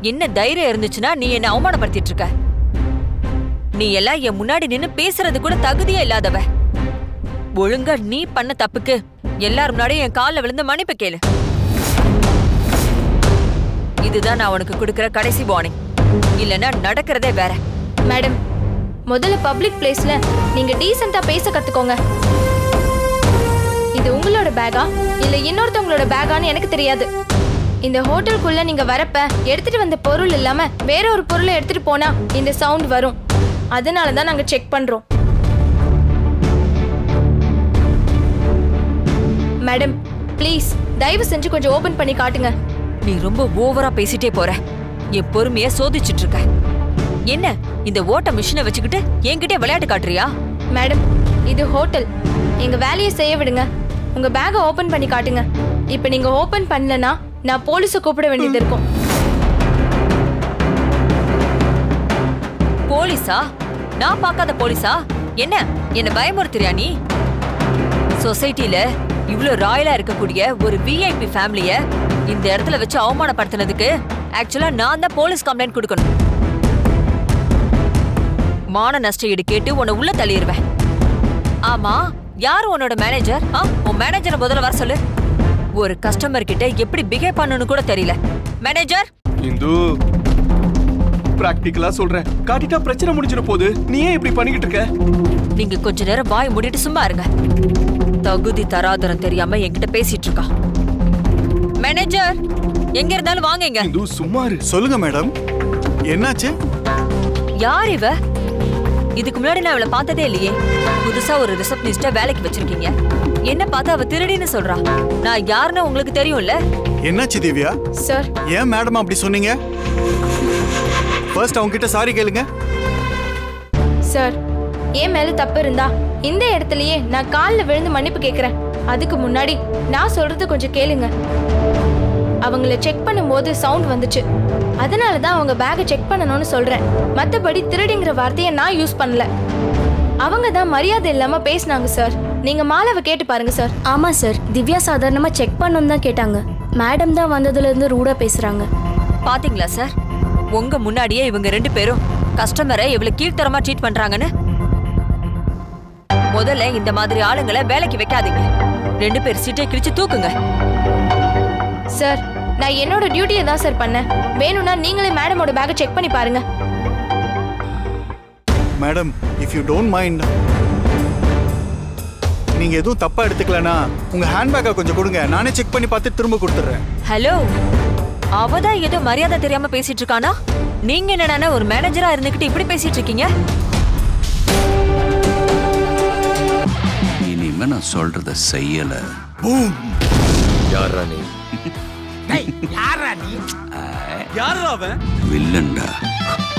என்ன தைரியம் இருந்துச்சுன்னா நீ என்ன அவமானப்படுத்திட்டு இருக்க நீ எல்லாம் என் முன்னாடி நின்னு பேசுறது கூட தகுதியே இல்லாதவ ஒழுங்கா நீ பண்ண தப்புக்கு எல்லாரும் முன்னாடியும் என் கால்ல விழுந்து மன்னிப்பு கேளு இதுதான் நான் உனக்கு கொடுக்கிற கடைசி வார்னிங் இல்லைன்னா நடக்கிறதே வேற மேடம் முதல்ல பப்ளிக் பிளேஸ்ல நீங்க டீசெண்டா பேச கத்துக்கோங்க இது உங்களோட பேகா இல்ல இன்னொருத்தவங்களோட பேகான்னு எனக்கு தெரியாது இந்த ஹோட்டலுக்குள்ள நீங்க வரப்ப எடுத்துட்டு வந்த பொருள் இல்லாம வேற ஒரு பொருளை எடுத்துட்டு போனா இந்த சவுண்ட் வரும் அதனால தான் நாங்க செக் பண்றோம் மேடம் ப்ளீஸ் தயவு செஞ்சு கொஞ்சம் ஓபன் பண்ணி காட்டுங்க நீ ரொம்ப ஓவரா பேசிட்டே போற என் பொறுமைய சோதிச்சுட்டு இருக்க என்ன இந்த ஓட்ட மிஷினை வச்சுக்கிட்டு என்கிட்ட விளையாட்டு காட்டுறியா மேடம் இது ஹோட்டல் எங்க வேலையை செய்ய விடுங்க உங்க பேக்கை ஓபன் பண்ணி காட்டுங்க இப்போ நீங்க ஓபன் பண்ணலனா நான் போலீஸை கூப்பிட வேண்டியது இருக்கும் போலீஸா நான் பார்க்காத போலீஸா என்ன என்ன பயமுறுத்துறியா நீ சொசைட்டில இவ்ளோ ராயலா இருக்கக்கூடிய ஒரு விஐபி ஃபேமிலிய இந்த இடத்துல வச்சு அவமானப்படுத்தினதுக்கு ஆக்சுவலா நான் தான் போலீஸ் கம்ப்ளைண்ட் கொடுக்கணும் மான நஷ்ட ஈடு கேட்டு உன்னை உள்ள தள்ளிடுவேன் ஆமா யார் உன்னோட மேனேஜர் ஆ உன் மேனேஜரை முதல்ல வர சொல்லு ஒரு கஸ்டமர் கிட்ட எப்படி பிஹேவ் பண்ணணும்னு கூட தெரியல மேனேஜர் இந்து பிராக்டிக்கலா சொல்றேன் காட்டிட்டா பிரச்சனை முடிஞ்சிட போகுது நீ ஏன் இப்படி பண்ணிக்கிட்டு இருக்க நீங்க கொஞ்ச நேரம் வாய் மூடிட்டு சும்மா இருங்க தகுதி தராதரம் தெரியாம என்கிட்ட பேசிட்டு இருக்கா மேனேஜர் எங்க இருந்தாலும் வாங்க இங்க இந்து சும்மா இரு சொல்லுங்க மேடம் என்னாச்சு யார் இவ இதுக்கு முன்னாடி நான் இவளை பார்த்ததே இல்லையே புதுசா ஒரு ரிசப்ஷனிஸ்ட வேலைக்கு வச்சிருக்கீங்க என்ன பார்த்தா அவ திருடின்னு சொல்றா நான் யாருன்னு உங்களுக்கு தெரியும்ல என்னாச்சு திவ்யா சார் ஏன் மேடம் அப்படி சொன்னீங்க ஃபர்ஸ்ட் அவங்க கிட்ட சாரி கேளுங்க சார் என் மேல தப்பு இருந்தா இந்த இடத்துலயே நான் காலில் விழுந்து மன்னிப்பு கேட்குறேன் அதுக்கு முன்னாடி நான் சொல்றது கொஞ்சம் கேளுங்க அவங்கள செக் பண்ணும்போது சவுண்ட் வந்துச்சு அதனால தான் அவங்க பேக்கை செக் பண்ணணும்னு சொல்றேன் மற்றபடி திருடிங்கிற வார்த்தையை நான் யூஸ் பண்ணல அவங்க தான் மரியாதை இல்லாம பேசினாங்க சார் நீங்க மாலாவை கேட்டு பாருங்க சார் ஆமா சார் திவ்யா சாதாரணமா செக் பண்ணணும் தான் கேட்டாங்க மேடம் தான் வந்ததுல இருந்து ரூடா பேசுறாங்க பாத்தீங்களா சார் உங்க முன்னாடியே இவங்க ரெண்டு பேரும் கஸ்டமரை இவ்வளவு கீழ்த்தரமா ட்ரீட் பண்றாங்கன்னு முதல்ல இந்த மாதிரி ஆளுங்களை வேலைக்கு வைக்காதீங்க ரெண்டு பேர் சீட்டை கிழிச்சு தூக்குங்க சார் நான் என்னோட டியூட்டியை தான் சார் பண்ணேன் வேணும்னா நீங்களே மேடமோட பேக்கை செக் பண்ணி பாருங்க madam if you don't mind நீங்க எதுவும் தப்பா எடுத்துக்கலனா உங்க ஹேண்ட்பேக்கை கொஞ்சம் கொடுங்க நானே செக் பண்ணி பார்த்து திரும்ப கொடுத்துட்றேன் ஹலோ அவதான் ஏதோ மரியாதை தெரியாம பேசிட்டு இருக்கானா நீங்க என்னடானா ஒரு மேனேஜரா இருந்துகிட்டு இப்படி பேசிட்டு இருக்கீங்க இனிமே நான் சொல்றத செய்யல யாரா நீ வில்லன்டா